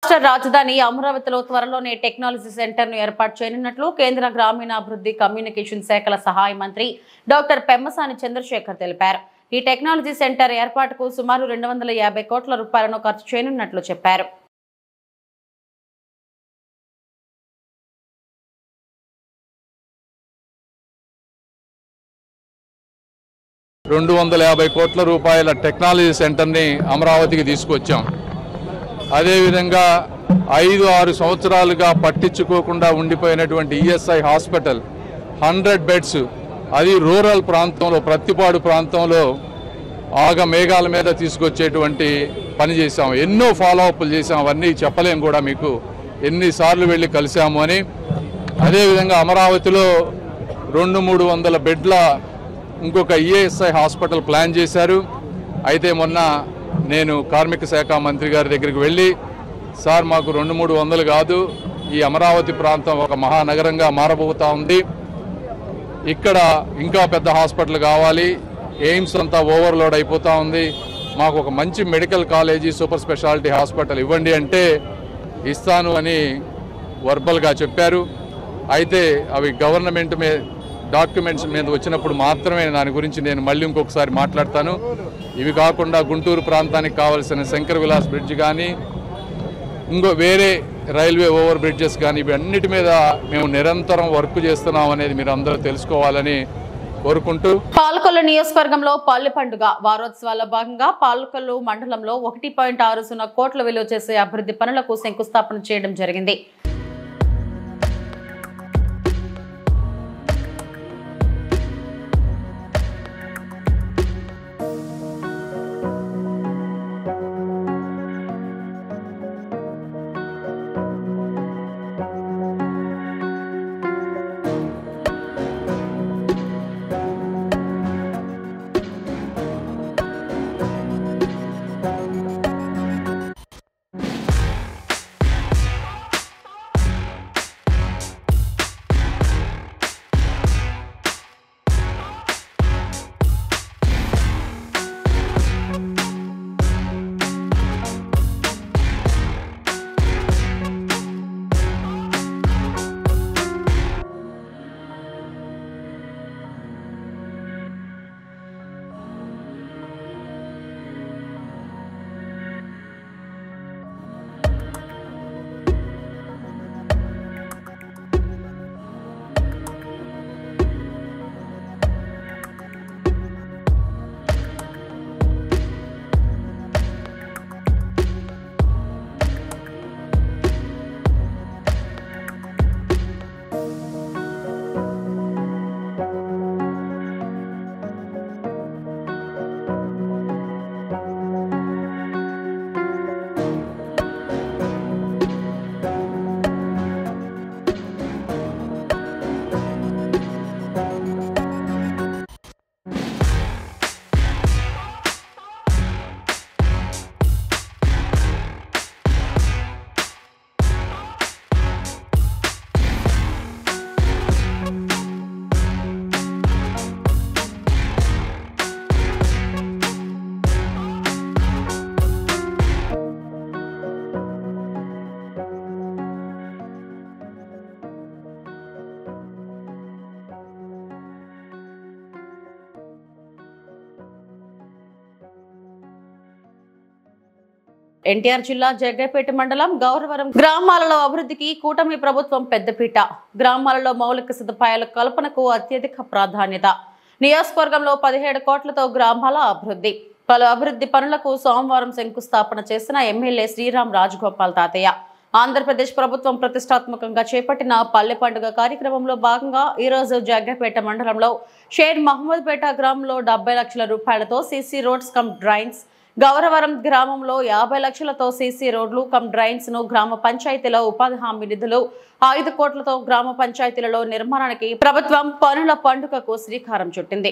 రాష్ట్ర రాజధాని అమరావతిలో త్వరలోనే టెక్నాలజీ సెంటర్ ను ఏర్పాటు చేయనున్నట్లు కేంద్ర గ్రామీణాభివృద్ధి కమ్యూనికేషన్ శాఖల సహాయ మంత్రి డాక్టర్ పెమ్మసాని చంద్రశేఖర్ తెలిపారు ఈ టెక్నాలజీ సెంటర్ ఏర్పాటుకు సుమారు రెండు వందల యాభై కోట్ల రూపాయలను ఖర్చు చేయనున్నట్లు చెప్పారు రెండు వందల యాభై కోట్ల రూపాయల టెక్నాలజీ సెంటర్ని అమరావతికి తీసుకొచ్చాం అదేవిధంగా ఐదు ఆరు సంవత్సరాలుగా పట్టించుకోకుండా ఉండిపోయినటువంటి ఈఎస్ఐ హాస్పిటల్ హండ్రెడ్ బెడ్స్ అది రూరల్ ప్రాంతంలో ప్రత్తిపాడు ప్రాంతంలో ఆగ మేఘాల మీద తీసుకొచ్చేటువంటి పని చేశాం ఎన్నో ఫాలో అప్లు చేశాం అవన్నీ చెప్పలేం కూడా మీకు ఎన్నిసార్లు వెళ్ళి కలిసాము అని అదేవిధంగా అమరావతిలో రెండు మూడు వందల బెడ్ల ఇంకొక ఈఎస్ఐ హాస్పిటల్ ప్లాన్ చేశారు అయితే మొన్న నేను కార్మిక శాఖ మంత్రి గారి దగ్గరికి వెళ్ళి సార్ మాకు రెండు మూడు వందలు కాదు ఈ అమరావతి ప్రాంతం ఒక మహానగరంగా మారబోతా ఉంది ఇక్కడ ఇంకా పెద్ద హాస్పిటల్ కావాలి ఎయిమ్స్ అంతా ఓవర్లోడ్ అయిపోతా ఉంది మాకు ఒక మంచి medical college super speciality hospital ఇవ్వండి అంటే ఇస్తాను అని వర్బల్గా చెప్పారు అయితే అవి గవర్నమెంట్ మే డాక్యుమెంట్స్ మీద వచ్చినప్పుడు మాత్రమే దాని గురించి నేను మళ్ళీ ఇంకొకసారి మాట్లాడతాను ఇవి కాకుండా గుంటూరు ప్రాంతానికి కావాల్సిన శంకర్ విలాస్ బ్రిడ్జ్ కానీ ఇంకో వేరే రైల్వే ఓవర్ బ్రిడ్జెస్ కానీ ఇవి అన్నిటి మీద మేము నిరంతరం వర్క్ చేస్తున్నాం అనేది మీరు అందరూ తెలుసుకోవాలని కోరుకుంటూ పాలకొల్లు నియోజకవర్గంలో పల్లె పండుగ వారోత్సవాల్లో భాగంగా పాలకొల్లు మండలంలో ఒకటి పాయింట్ ఆరు సున్నా కోట్ల విలువ చేసే అభివృద్ధి పనులకు శంకుస్థాపన చేయడం జరిగింది ఎన్టీఆర్ జిల్లా జగ్గైపేట మండలం గౌరవరం గ్రామాలలో అభివృద్ధికి కూటమి ప్రభుత్వం పెద్దపీట గ్రామాలలో మౌలిక సదుపాయాల కల్పనకు అత్యధిక ప్రాధాన్యత నియోజకవర్గంలో పదిహేడు కోట్లతో గ్రామాల అభివృద్ధి పలు అభివృద్ధి పనులకు సోమవారం శంకుస్థాపన చేసిన ఎమ్మెల్యే శ్రీరామ్ రాజగోపాల్ తాతయ్య ఆంధ్రప్రదేశ్ ప్రభుత్వం ప్రతిష్టాత్మకంగా చేపట్టిన పల్లె పండుగ కార్యక్రమంలో భాగంగా ఈ రోజు జగ్గపేట మండలంలో షేర్ మహమ్మద్పేట గ్రామంలో డెబ్బై లక్షల రూపాయలతో CC roads cum drains Gauravaram గ్రామంలో యాభై లక్షలతో సీసీ రోడ్లు కమ్ డ్రైన్స్ ను గ్రామ పంచాయతీలో ఉపాధి హామీ నిధులు ఐదు కోట్లతో గ్రామ పంచాయతీలలో నిర్మాణానికి ప్రభుత్వం పనుల పండుగకు శ్రీకారం చుట్టింది